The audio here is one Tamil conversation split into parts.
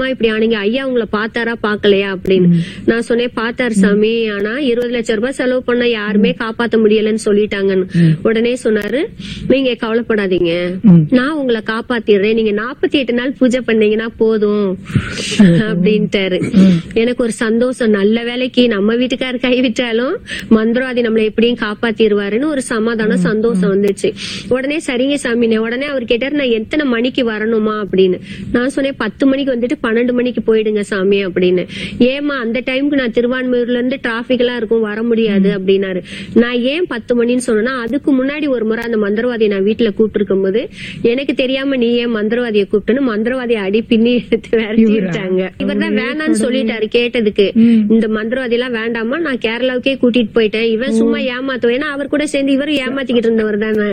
ஏமா இப்படி ஆனீங்க ஐயா உங்களை பார்த்தாரா பாக்கலையா அப்படின்னு நான் சொன்னேன் பார்த்தாரு சாமி ஆனா இருபது லட்சம் ரூபாய் செலவு பண்ண யாருமே காப்பாத்த முடியலன்னு சொல்லிட்டாங்கன்னு உடனே சொன்னாரு நீங்க கவலைப்படாதீங்க நான் உங்களை காப்பாத்திடுறேன் நீங்க நாற்பத்தி எட்டு நாள் பூஜை பண்ணீங்கன்னா போதும் அப்படின்ட்டாரு எனக்கு ஒரு சந்தோஷம் நல்ல வேலைக்கு நம்ம வீட்டுக்காரர் கைவிட்டாலும் மந்திரவாதி நம்மளை எப்படியும் காப்பாத்திடுவாருன்னு ஒரு சமாதானம் சந்தோஷம் வந்துச்சு உடனே சரிங்க சாமி நான் உடனே அவர் கேட்டாரு நான் எத்தனை மணிக்கு வரணுமா அப்படின்னு நான் சொன்னேன் பத்து மணிக்கு வந்துட்டு பன்னெண்டு மணிக்கு போயிடுங்க சாமி அப்படின்னு ஏமா அந்த டைம்க்கு நான் திருவான்மையூர்ல இருந்து டிராபிக் எல்லாம் இருக்கும் வர முடியாது அப்படின்னாரு நான் ஏன் பத்து மணின்னு சொன்னேன்னா அதுக்கு முன்னாடி ஒரு முறை அந்த மந்திரவாதியை நான் வீட்டுல கூப்பிட்டு போது எனக்கு தெரியாம நீ ஏன் மந்திரவாதியை கூப்பிட்டுன்னு மந்திரவாதியை அடி பின்னி எடுத்து விரட்டிட்டாங்க இவர் தான் வேணான்னு சொல்லிட்டாரு கேட்டதுக்கு இந்த மந்திரவாதி எல்லாம் வேண்டாமா நான் கேரளாவுக்கே கூட்டிட்டு போயிட்டேன் இவன் சும்மா ஏமாத்துவேன் ஏன்னா அவர் கூட சேர்ந்து இவரும் ஏமாத்திக்கிட்டு இருந்தவர் தானே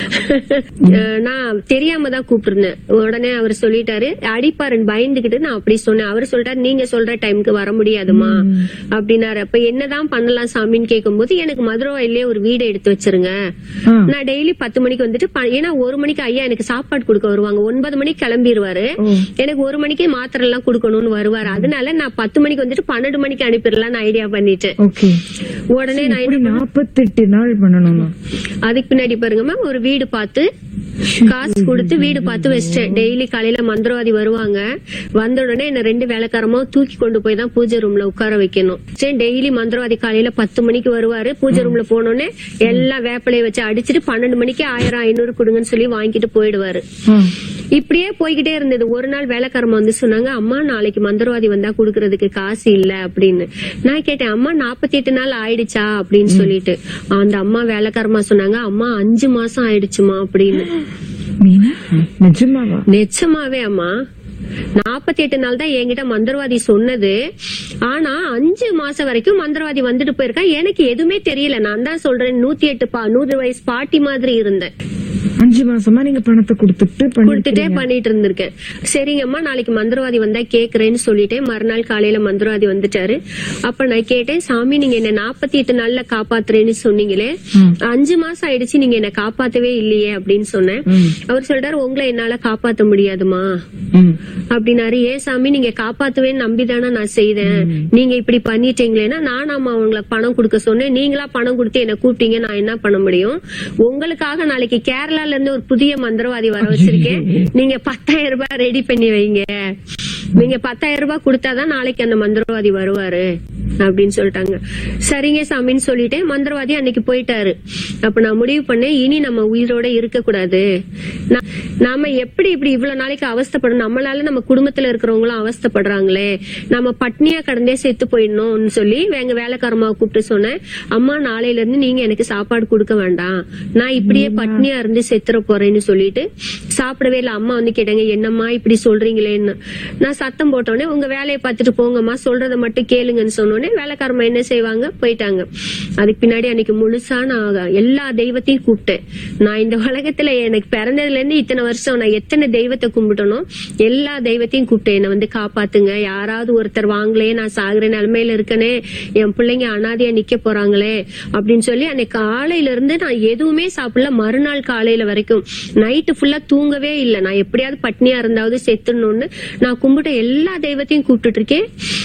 அஹ் நான் தெரியாம தான் கூப்பிட்டுருந்தேன் உடனே அவர் சொல்லிட்டாரு அடிப்பாருன்னு பயந்துகிட்டு நான் அப்படி சொன்னேன் அவர் சொல்லிட்டாரு நீங்க சொல்ற டைம்க்கு வர முடியாதுமா அப்படின்னாரு அப்ப என்னதான் பண்ணலாம் சாமின்னு கேட்கும்போது எனக்கு மதுரவாயிலே ஒரு வீடு எடுத்து வச்சிருங்க ஆ. நான் டெய்லி பத்து மணிக்கு வந்துட்டு ப- ஏன்னா ஒரு மணிக்கு ஐயா எனக்கு சாப்பாடு கொடுக்க வருவாங்க ஒன்பது மணிக்கு கிளம்பிடுவாரு எனக்கு ஒரு மணிக்கு மாத்திரை எல்லாம் கொடுக்கணும்னு வருவாரு அதனால நான் பத்து மணிக்கு வந்துட்டு பன்னெண்டு மணிக்கு அனுப்பிடலாம்னு ஐடியா பண்ணிட்டு ஓகே உடனே நான் இப்படி நாற்பத்தெட்டு நாள் பண்ணணுமா அதுக்கு பின்னாடி பாருங்க மேம் ஒரு வீடு பார்த்து காசு கொடுத்து வீடு பார்த்து வச்சிட்டேன் டெய்லி காலையில மந்திரவாதி வருவாங்க வந்த உடனே என்ன ரெண்டு வேலைக்காரமா தூக்கி கொண்டு போய் தான் பூஜை ரூம்ல உட்கார வைக்கணும் சரி டெய்லி மந்திரவாதி காலையில பத்து மணிக்கு வருவாரு பூஜை ரூம்ல போனோடனே எல்லா வேப்பிலையை வச்சு அடிச்சிட்டு பன்னெண்டு மணிக்கு ஆயிரம் ஐநூறு கொடுங்கன்னு சொல்லி வாங்கிட்டு போயிடுவாரு ஆ. இப்படியே போய்கிட்டே இருந்தது ஒரு நாள் வேலைக்காரமா வந்து சொன்னாங்க அம்மா நாளைக்கு மந்திரவாதி வந்தா குடுக்கறதுக்கு காசு இல்ல அப்படின்னு நான் கேட்டேன் அம்மா நாற்பத்தி எட்டு நாள் ஆயிடுச்சா அப்படின்னு சொல்லிட்டு அந்த அம்மா வேலைக்காரமா சொன்னாங்க அம்மா அஞ்சு மாசம் ஆயிடுச்சுமா அப்படின்னு மீனா நிஜமாவா நிச்சயமாவே அம்மா நாற்பத்தி எட்டு நாள் தான் என்கிட்ட மந்திரவாதி சொன்னது ஆனா அஞ்சு மாசம் வரைக்கும் மந்திரவாதி வந்துட்டு போயிருக்கா எனக்கு எதுவுமே தெரியல நான் தான் சொல்றேன் நூத்தி எட்டு பா நூறு வயசு பாட்டி மாதிரி இருந்தேன் அஞ்சு மாசமா நீங்க பணத்தை கொடுத்துட்டு கொடுத்துட்டே பண்ணிட்டு பண்ணிட்டு இருந்திருக்கேன் சரிங்கம்மா நாளைக்கு மந்திரவாதி வந்தா கேக்குறேன்னு சொல்லிட்டேன் மறுநாள் காலையில மந்திரவாதி வந்துட்டாரு அப்ப நான் கேட்டேன் சாமி நீங்க என்ன நாற்பத்தி எட்டு நாள்ல காப்பாத்துறேன்னு சொன்னீங்களே அஞ்சு மாசம் ஆயிடுச்சு நீங்க என்ன காப்பாத்தவே இல்லையே அப்படின்னு சொன்னேன் அவர் சொல்றாரு உங்களை என்னால காப்பாத்த முடியாதுமா ம். அப்படின்னாரு ஏன் சாமி நீங்க காப்பாத்துவேன்னு நம்பிதானே நான் செய்தேன் நீங்க இப்படி பண்ணிட்டீங்களேன்னா நானாமா உங்களுக்கு பணம் கொடுக்க சொன்னேன் நீங்களா பணம் கொடுத்து என்ன கூப்பிட்டீங்க நான் என்ன பண்ண முடியும் உங்களுக்காக நாளைக்கு கேரளால இருந்து ஒரு புதிய மந்திரவாதி வர வச்சிருக்கேன் நீங்க பத்தாயிரம் ரூபாய் ரெடி பண்ணி வைங்க நீங்க பத்தாயிரம் ரூபாய் கொடுத்தாதான் நாளைக்கு அந்த மந்திரவாதி வருவாரு அப்படின்னு சொல்லிட்டாங்க சரிங்க சாமின்னு சொல்லிட்டு மந்திரவாதி அன்னைக்கு போயிட்டாரு அப்ப நான் முடிவு பண்ணேன் இனி நம்ம உயிரோட இருக்க கூடாது நா- நாம எப்படி இப்படி இவ்வளவு நாளைக்கு அவஸ்தைப்படணும் நம்மளால நம்ம குடும்பத்துல இருக்கிறவங்களும் அவஸ்தைப்படுறாங்களே நம்ம பட்னியா கடந்தே செத்து போயிடணும்னு சொல்லி எங்க வேலைக்காரமாவை கூப்பிட்டு சொன்னேன் அம்மா நாளையில இருந்து நீங்க எனக்கு சாப்பாடு கொடுக்க வேண்டாம் நான் இப்படியே பட்னியா இருந்து செத்துற போறேன்னு சொல்லிட்டு சாப்பிடவே இல்ல அம்மா வந்து கேட்டாங்க என்னம்மா இப்படி சொல்றீங்களேன்னு நான் சத்தம் போட்டோடனே உங்க வேலையை பார்த்துட்டு போங்கம்மா சொல்றத மட்டும் கேளுங்கன்னு சொன்னோடனே வேலைக்காரமா என்ன செய்வாங்க போயிட்டாங்க அதுக்கு பின்னாடி அன்னைக்கு முழுசா நான் எல்லா தெய்வத்தையும் கூப்பிட்டேன் நான் இந்த உலகத்துல எனக்கு பிறந்ததுல இருந்து இத்தனை வருஷம் நான் எத்தனை தெய்வத்தை கும்பிட்டனோ எல்லா தெய்வத்தையும் கூப்பிட்டேன் என்னை வந்து காப்பாத்துங்க யாராவது ஒருத்தர் வாங்களே நான் சாகுற நிலைமையில இருக்கனே என் பிள்ளைங்க அனாதையா நிக்க போறாங்களே அப்படின்னு சொல்லி அன்னைக்கு காலையில இருந்து நான் எதுவுமே சாப்பிடல மறுநாள் காலையில வரைக்கும் நைட்டு ஃபுல்லா தூங்கவே இல்லை நான் எப்படியாவது பட்னியா இருந்தாவது செத்துடணும்னு நான் கும்பிட்ட எல்லா தெய்வத்தையும் கூப்பிட்டுட்டு இருக்கேன்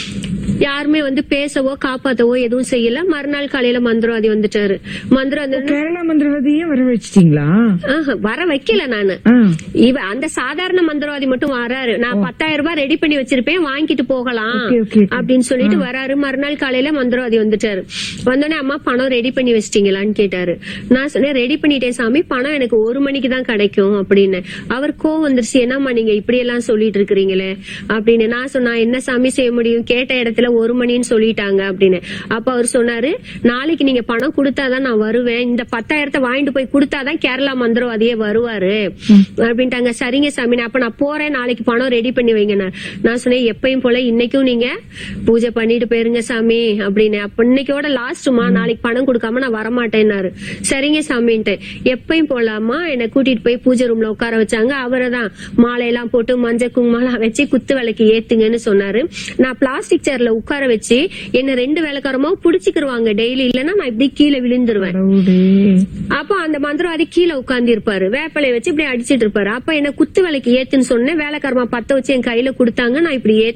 யாருமே வந்து பேசவோ காப்பாத்தவோ எதுவும் செய்யல மறுநாள் காலையில மந்திரவாதி வந்துட்டாரு மந்திரவாதி வந்து- கேரளா மந்திரவாதியே வர வச்சிட்டீங்களா ஆஹா, வர வைக்கல நானு ஆ. இவ அந்த சாதாரண மந்திரவாதி மட்டும் வராரு நான் பத்தாயிரம் ரூபாய் ரெடி பண்ணி வச்சிருப்பேன் வாங்கிட்டு போகலாம் Okay, okay, okay. அப்படின்னு சொல்லிட்டு வராரு மறுநாள் காலையில மந்திரவாதி வந்துட்டாரு வந்தோடனே அம்மா பணம் ரெடி பண்ணி வச்சிட்டீங்களான்னு கேட்டாரு நான் சொன்னேன் ரெடி பண்ணிட்டேன் சாமி பணம் எனக்கு ஒரு மணிக்கு தான் கிடைக்கும் அப்படின்னு அவர் கோவம் வந்துருச்சு என்னம்மா நீங்க இப்படி எல்லாம் சொல்லிட்டு இருக்கிறீங்களே அப்படின்னு நான் சொன்னா என்ன சாமி செய்ய முடியும் கேட்ட இடத்துல ஒரு மணின்னு சொல்லிட்டாங்க அப்படின்னு அப்ப அவர் சொன்னாரு நாளைக்கு நீங்க பணம் கொடுத்தாதான் நான் வருவேன் இந்த பத்தாயிரத்தை வாங்கிட்டு போய் கொடுத்தாதான் கேரளா மந்திரவாதியே வருவாரு அப்படின்ட்டாங்க சரிங்க சாமி நான் அப்ப நான் போறேன் நாளைக்கு பணம் ரெடி பண்ணி வைங்க நான் சொன்னேன் எப்பயும் போல இன்னைக்கும் நீங்க பூஜை பண்ணிட்டு போயிருங்க சாமி அப்படின்னு அப்ப இன்னைக்கோட லாஸ்ட்மா நாளைக்கு பணம் கொடுக்காம நான் வரமாட்டேன்னாரு சரிங்க சாமின்ட்டு எப்பயும் போலாமா என்னை கூட்டிட்டு போய் பூஜை ரூம்ல உட்கார வச்சாங்க அவரை தான் மாலையெல்லாம் போட்டு மஞ்சள் குங்குமம் வச்சு குத்து விளக்கு ஏத்துங்கன்னு சொன்னாரு நான் பிளாஸ்டிக் சேர்ல உட்கார வச்சு என்ன ரெண்டு வேலைக்காரமா புடிச்சுக்கிருவாங்க டெய்லி இல்லைன்னா நான் இப்படி கீழே விழுந்துருவேன் கடவுளே. அப்ப அந்த மந்திரவாதி கீழே உட்கார்ந்து இருப்பாரு வேப்பலைய வச்சு இப்படி அடிச்சிட்டு இருப்பாரு அப்ப என்ன குத்து விளக்கு ஏத்துன்னு சொன்னேன் வேலைக்காரமா பத்த வச்சு என் கையில கொடுத்தாங்க நான் இப்படி ஏத்து